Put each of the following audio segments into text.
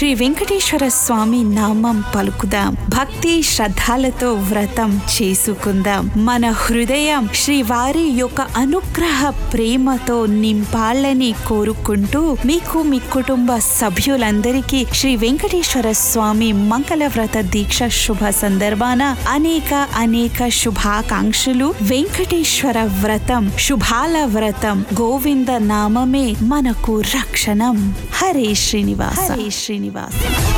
శ్రీ వెంకటేశ్వర స్వామి నామం పలుకుదాం భక్తి శ్రద్ధలతో వ్రతం చేసుకుందాం మన హృదయం శ్రీవారి యొక్క అనుగ్రహ ప్రేమతో నింపాలని కోరుకుంటూ మీకు మీ కుటుంబ సభ్యులందరికీ శ్రీ వెంకటేశ్వర స్వామి మంగళ వ్రత దీక్ష శుభ సందర్భాన అనేక అనేక శుభాకాంక్షలు వెంకటేశ్వర వ్రతం శుభాల వ్రతం గోవింద నామమే మనకు రక్షణం హరే శ్రీనివాస హరే శ్రీనివాస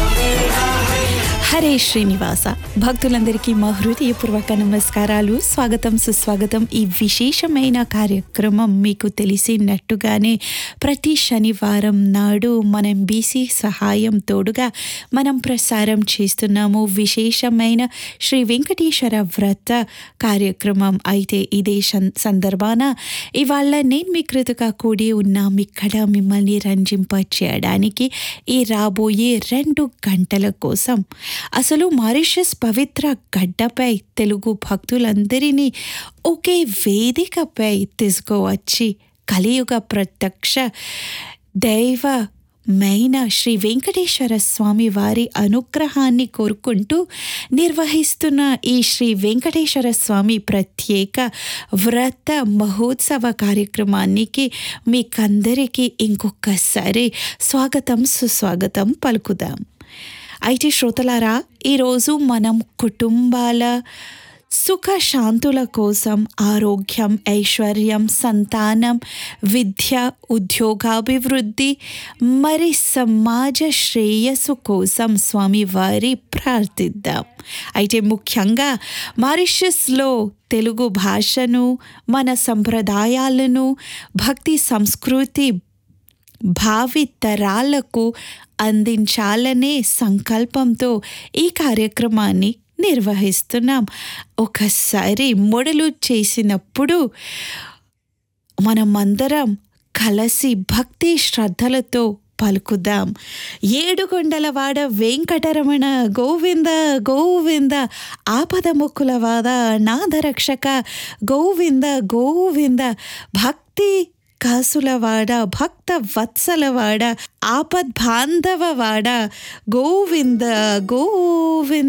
హరే శ్రీనివాస భక్తులందరికీ మా హృదయపూర్వక నమస్కారాలు స్వాగతం సుస్వాగతం ఈ విశేషమైన కార్యక్రమం మీకు తెలిసినట్టుగానే ప్రతి శనివారం నాడు మనం బీసీ సహాయం తోడుగా మనం ప్రసారం చేస్తున్నాము విశేషమైన శ్రీ వెంకటేశ్వర వ్రత కార్యక్రమం అయితే ఇదే సం- సందర్భాన ఇవాళ నేను మీ కృతగా కూడి ఉన్నాం ఇక్కడ మిమ్మల్ని రంజింప చేయడానికి ఈ రాబోయే రెండు గంటల కోసం అసలు మారిషస్ పవిత్ర గడ్డపై తెలుగు భక్తులందరినీ ఒకే వేదికపై తీసుకువచ్చి కలియుగ ప్రత్యక్ష దైవ మైన శ్రీ వెంకటేశ్వర స్వామి వారి అనుగ్రహాన్ని కోరుకుంటూ నిర్వహిస్తున్న ఈ శ్రీ వెంకటేశ్వర స్వామి ప్రత్యేక వ్రత మహోత్సవ కార్యక్రమానికి మీకందరికీ ఇంకొకసారి స్వాగతం సుస్వాగతం పలుకుదాం అయితే శ్రోతలారా ఈరోజు మనం కుటుంబాల సుఖ శాంతుల కోసం ఆరోగ్యం ఐశ్వర్యం సంతానం విద్య ఉద్యోగాభివృద్ధి మరి సమాజ శ్రేయస్సు కోసం స్వామివారి ప్రార్థిద్దాం అయితే ముఖ్యంగా మారిషస్లో తెలుగు భాషను మన సంప్రదాయాలను భక్తి సంస్కృతి భావి తరాలకు అందించాలనే సంకల్పంతో ఈ కార్యక్రమాన్ని నిర్వహిస్తున్నాం ఒకసారి మొదలు చేసినప్పుడు మనమందరం కలిసి భక్తి శ్రద్ధలతో పలుకుదాం ఏడుకొండలవాడ వెంకటరమణ గోవింద గోవింద ఆపద ముక్కులవాద నాదరక్షక గోవింద గోవింద భక్తి కాసులవాడ భక్త వత్సలవాడ ఆపద్ బాంధవవాడ గోవింద గోవింద